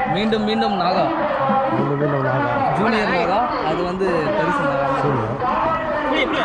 மீண்டும் மீண்டும் நாகா மீண்டும் மீண்டும் நாகா ஜூனியர் நாகா அது வந்து பெருசு நாகா சூனியர்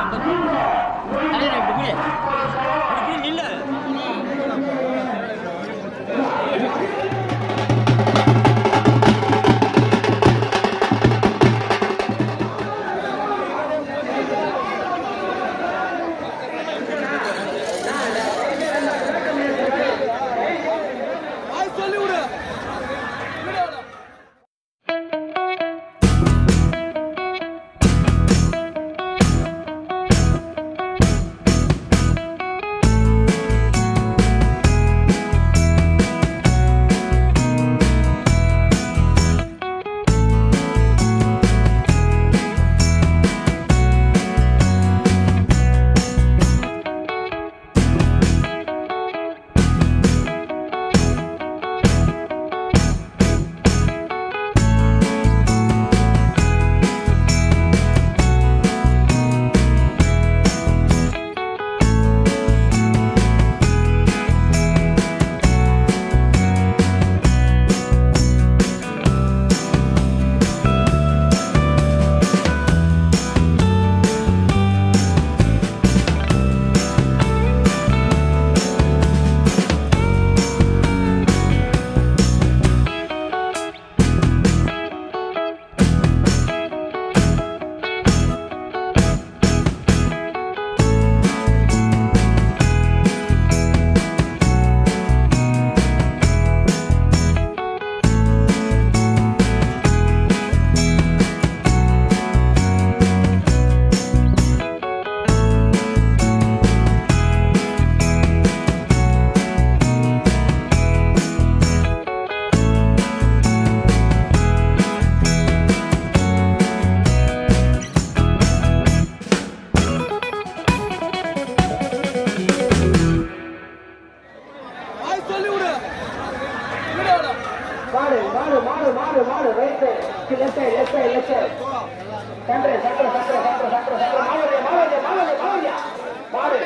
மாடு மாடு மாடு மாடு மாடு right left side left side left side centre centre centre centre centre centre மாடு மாடு மாடு மாடு மாடு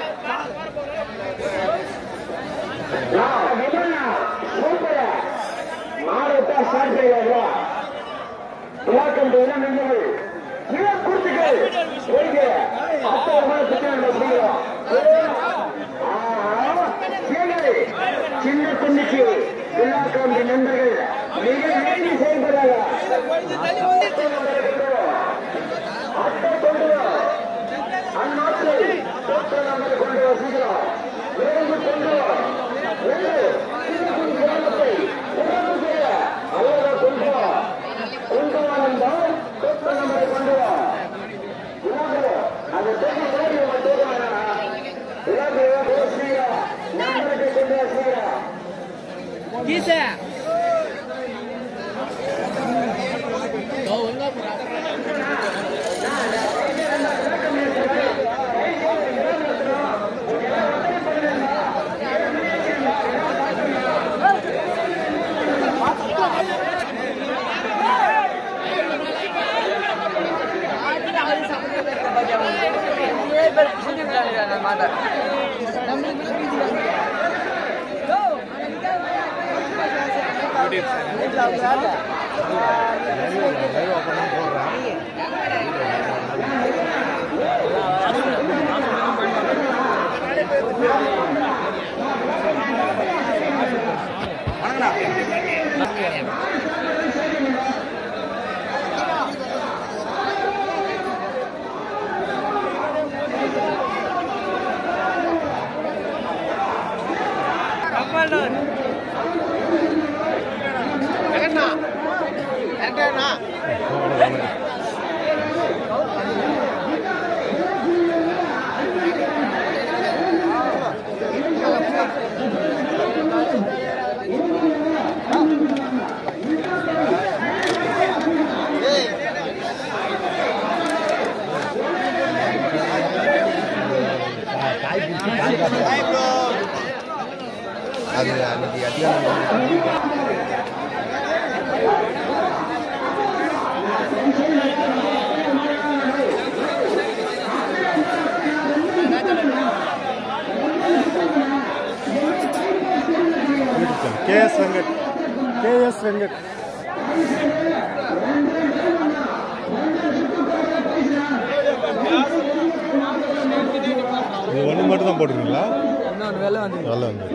சூப்பர் மாடு தான் ஸ்டார்ட் செய்யல விளாக்கம் இடம் நின்றுகள் இடம் கொடுத்துகள் ஓய்வு அற்புதமான திட்டம் முடியும் சின்ன குண்டிக்கு விழாக்கம் நண்பர்கள் மிக வேண்டி செயல்படாத அட்டை கொண்டு வா. அந்நாட்டில் தோற்ற நம்பர் கொண்டு வா சீக்கிரம் விரைந்து கொண்டு வா வென்று சின்னக்குடி கிராமத்தை உறவு செய்ய அழகா கொண்டு வா கொண்டு வா என்றால் தோற்ற நம்பரை கொண்டு வா விழாக்களே, அந்த தேடி தேடி உங்க தேடி வேணாம் விழாக்களை போய் சீக்கிரம் நம்பருக்கு கொண்டு வா சீக்கிரம் கீசே அது அன்னைக்கு அதிகாரம் கேஎஸ் வெங்கட் கேஎஸ் வெங்கட் இது ஒன்று மட்டும் தான் போட்டுருக்கீங்களா இன்னொன்று வெள்ளம் வந்து நல்லா வந்து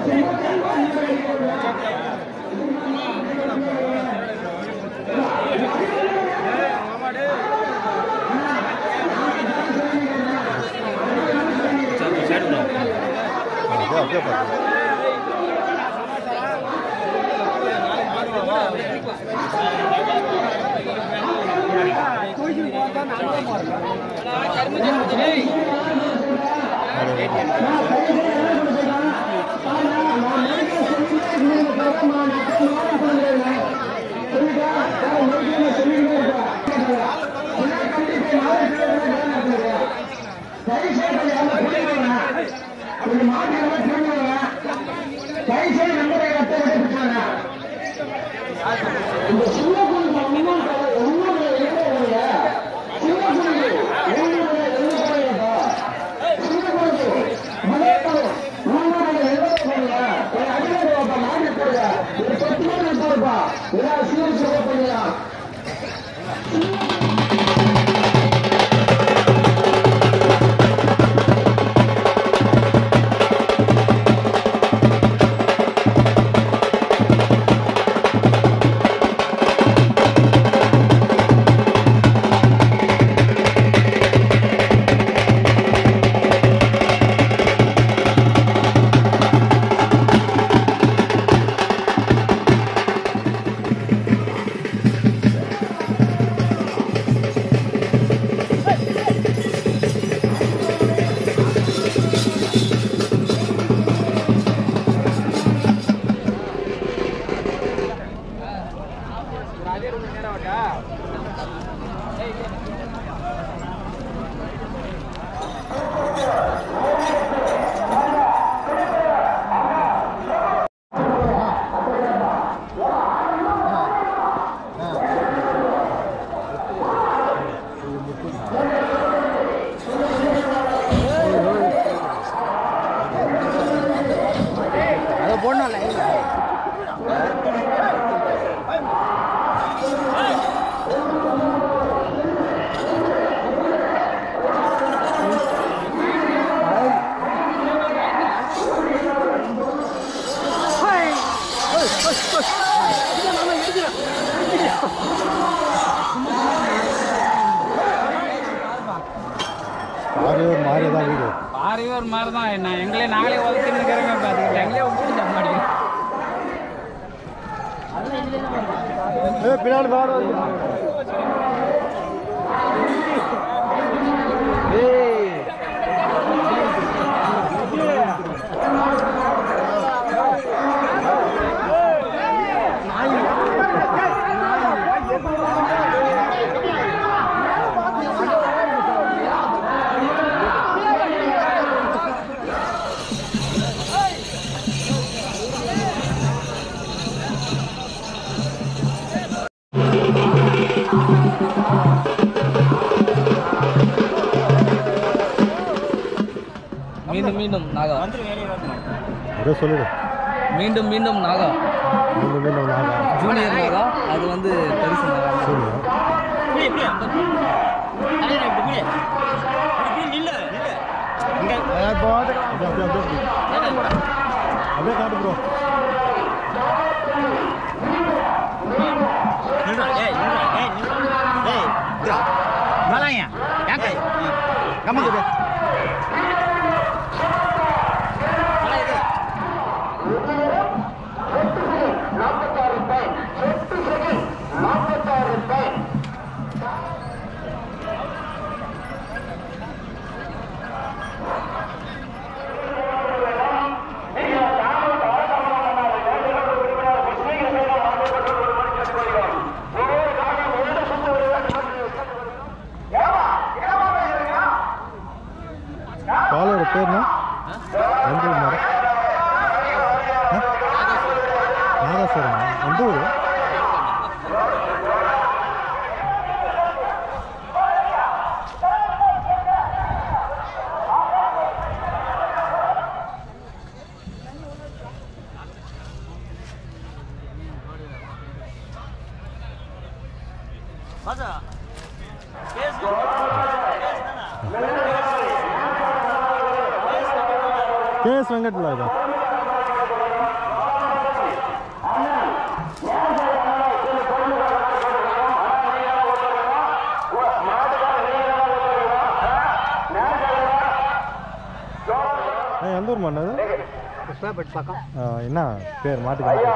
அப்படியே அப்படியே பார்த்து அதை போடணும்ல ஆறு மாறி தான் வீடு பாரிவர் மாதிரி தான் என்ன எங்களே நாங்களே உதச்சின்னு இருக்கிறோங்க பார்த்துக்கிட்டு எங்களே விட்டு தப்ப மாட்டேங்கிறோம் ஏ பின்னாடி பாடு மீண்டும் மீண்டும் நாகா அதே சொல்லிடு மீண்டும் மீண்டும் நாகா மீண்டும் மீண்டும் நாகா ஜூனியர் நாகா அது வந்து பெருசு நாகா சொல்லுங்க அப்படியே அப்படியே அப்படியே அப்படியே காட்டு ப்ரோ நாற்பத்தாறு பாயிண்ட் எட்டு செகண்ட் நாற்பத்தாறு பாயிண்ட் கேஎஸ் வெங்கட்ல இதா ஏய், எந்த ஊர் மண்ணது என்ன பேர் மாட்டுக்கு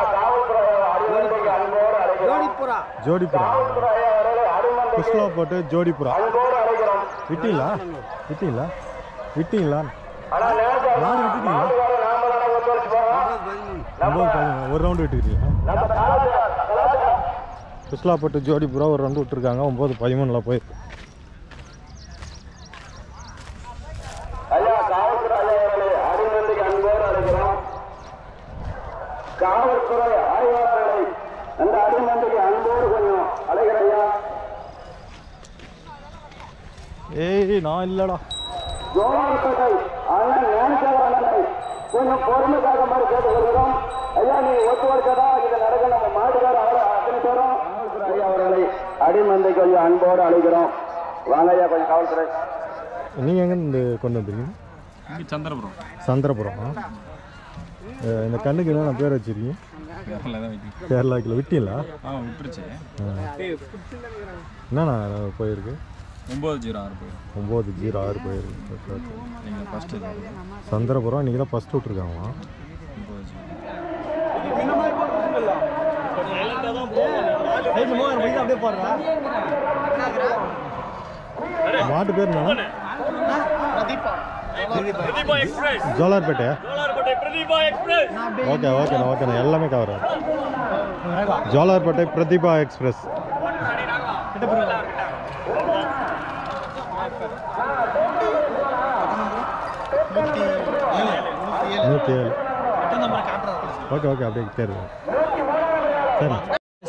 ஜோடிப்புரா புஷ்லா போட்டு ஜோடிப்புரா விட்டீங்களா விட்டீங்களா விட்டீங்களா மாடு விட்டுட்டீங்களா ஒம்பது பதிமூணு ஒரு ரவுண்டு விட்டுக்கிறீங்களா புஷ்லா போட்டு ஜோடிப்புரா ஒரு ரவுண்டு விட்டுருக்காங்க ஒம்பது பதிமூணில் போய் ஐயா காவல்துறை ஐயா அவர்களே அடிமந்திக்கு அன்போடு அழைக்கிறோம் காவல்துறை ஆய்வாளர்களை அந்த அடிமந்திக்கு அன்போடு கொஞ்சம் அழைக்கிற ஐயா ஏய் நான் இல்லைடா ஜோமானத்தை அண்ணன் ஞானசேகர் அண்ணனை கொஞ்சம் பொறுமைக்காக மாதிரி கேட்டுக்கொள்கிறோம் ஐயா நீங்க ஒத்து வருஷதா இது நடக்க நம்ம மாட்டுக்கார அவரை அத்தனை பேரும் காவல்துறை ஐயா அவர்களை அடிமந்தை கொஞ்சம் அன்போடு அழைக்கிறோம் வாங்க ஐயா கொஞ்சம் காவல்துறை நீங்கள் எங்கேருந்து கொண்டு வந்துருக்கீங்க இங்கே சந்திரபுரம் சந்திரபுரம் அஹ் இந்த கண்ணுக்கு என்னென்ன பேர் வச்சிருக்கீங்க கேரளா தான் வைக்கும் கேரளாக்கில் விட்டீங்களா ஆ விட்டுருச்சு என்னண்ணா போயிருக்கு ஒம்பது ஜீரோ ஆறு போயிடும் ஒம்பது ஜீரோ ஆறு போயிருக்கு ஓகே ஓகே நீங்கள் ஃபஸ்ட்டு சந்திரபுரம் இன்றைக்கி தான் ஃபஸ்ட்டு விட்ருக்காங்களா ஒம்பது ஜீரோ மாட்டு பேர் என்ன ஜோலார்பேட்டையா ஓகே ஓகேண்ணா ஓகேண்ணா எல்லாமே கவர் ஆகும் ஜோலார்பேட்டை பிரதிபா எக்ஸ்பிரஸ் நூற்றி ஏழு ஓகே ஓகே அப்படியே தேர்வு சரி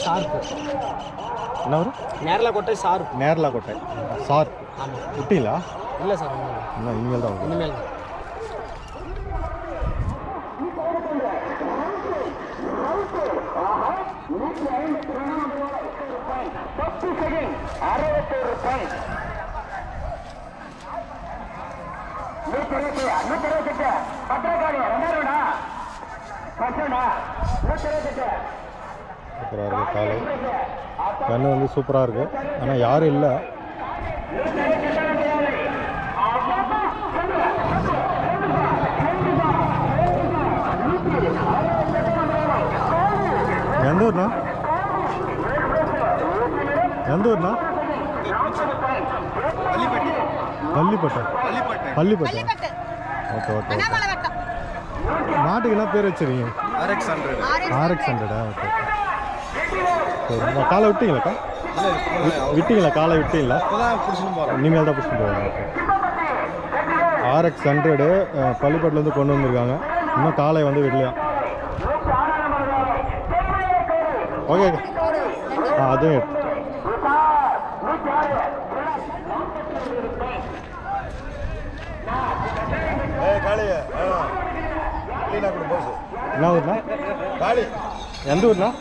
என்ன வரும் நேரில் கொட்டை சார் நேரலா கோட்டை சார் விட்டீங்களா இல்லை சார் இன்னும் இனிமேல் தான் வரும் இனிமேல் அறுபத்தோரு பாயிண்ட் நூத்தி இருபத்தி நூத்தி இருபத்தெட்டு பத்திரக்காளி ரெண்டாயிரம்டா பத்தடா நூத்தி இருபத்தெட்டு சூப்பராக இருக்குது காலை கண்ணு வந்து சூப்பராக இருக்குது ஆனால் யாரும் இல்லை எந்த ஊர்ண்ணா எந்த ஊர்ண்ணா பள்ளிப்பட்டை பள்ளிப்பட்டை ஓகே ஓகே ஓகே மாட்டுக்கு என்ன பேர் வச்சிருக்கீங்க ஆர்எக்ஸ் ஹண்ட்ரடா ஓகே சரி நான் காலை விட்டீங்களாக்கா வி- விட்டீங்களா காலை விட்டீங்களா இனிமேல் தான் பிடிச்சிட்டு போகிறேன் ஓகே ஆர்எக்ஸ் ஹண்ட்ரடு பள்ளிப்பட்டிலேருந்து கொண்டு வந்திருக்காங்க இன்னும் காலை வந்து விடலையா ஓகே ஆ அதுவும் எடுத்து என்ன ஊர்ண்ணா எந்த ஊர்ண்ணா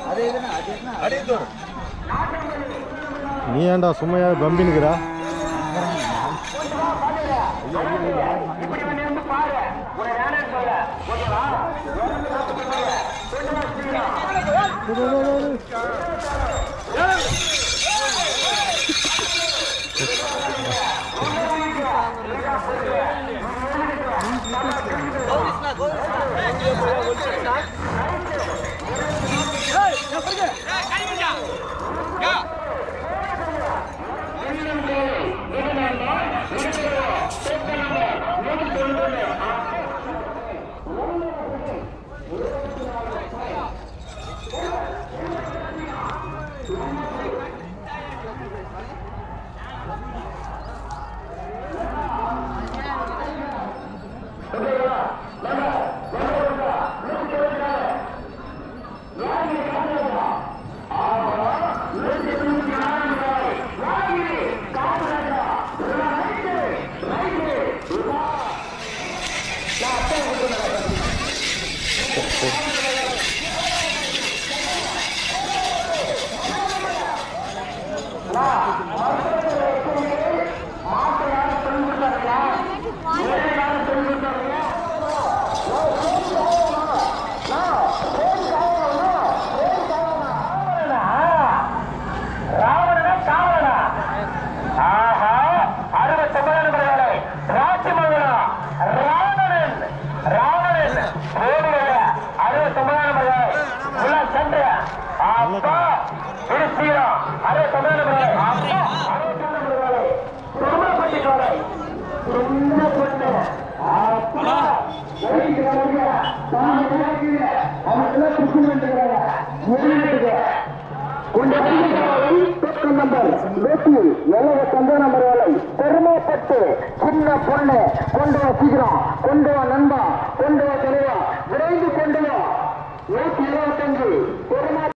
நீ ஏன்டா சும்மையா பம்பினுக்குறா ராவணனா காவலனா ஆஹா அறுபத்தொன்பது நபர்களை ராஜ்யமங்கலம் ராவணன் ராவணன் ஓடுகிற அறுபத்தொன்பது நபர்கள் உள்ள சென்று அப்பா திருச்சியம் அறுபத்தொன்பது நபர்கள் அப்பா அறுபத்தொன்பது நபர்களை திருமணப்பட்டி கோலை சின்ன பொண்ணு அப்பா ஜெயிக்கிறவங்க தான் ஜெயிக்கிறீங்க அவங்கள குஷி பண்ணுறாங்க முடிவுக்கு உண்ட பக்கம் நம்பர் நூத்தி எழுபது சந்த நம்பர் வேலை பெருமைப்பட்டு சின்ன பொண்ணு கொண்டு வா சீக்கிரம் கொண்டு வா நண்பா கொண்டு வா தெளிவா விரைந்து கொண்டு வா நூத்தி இருபத்தஞ்சு பெருமை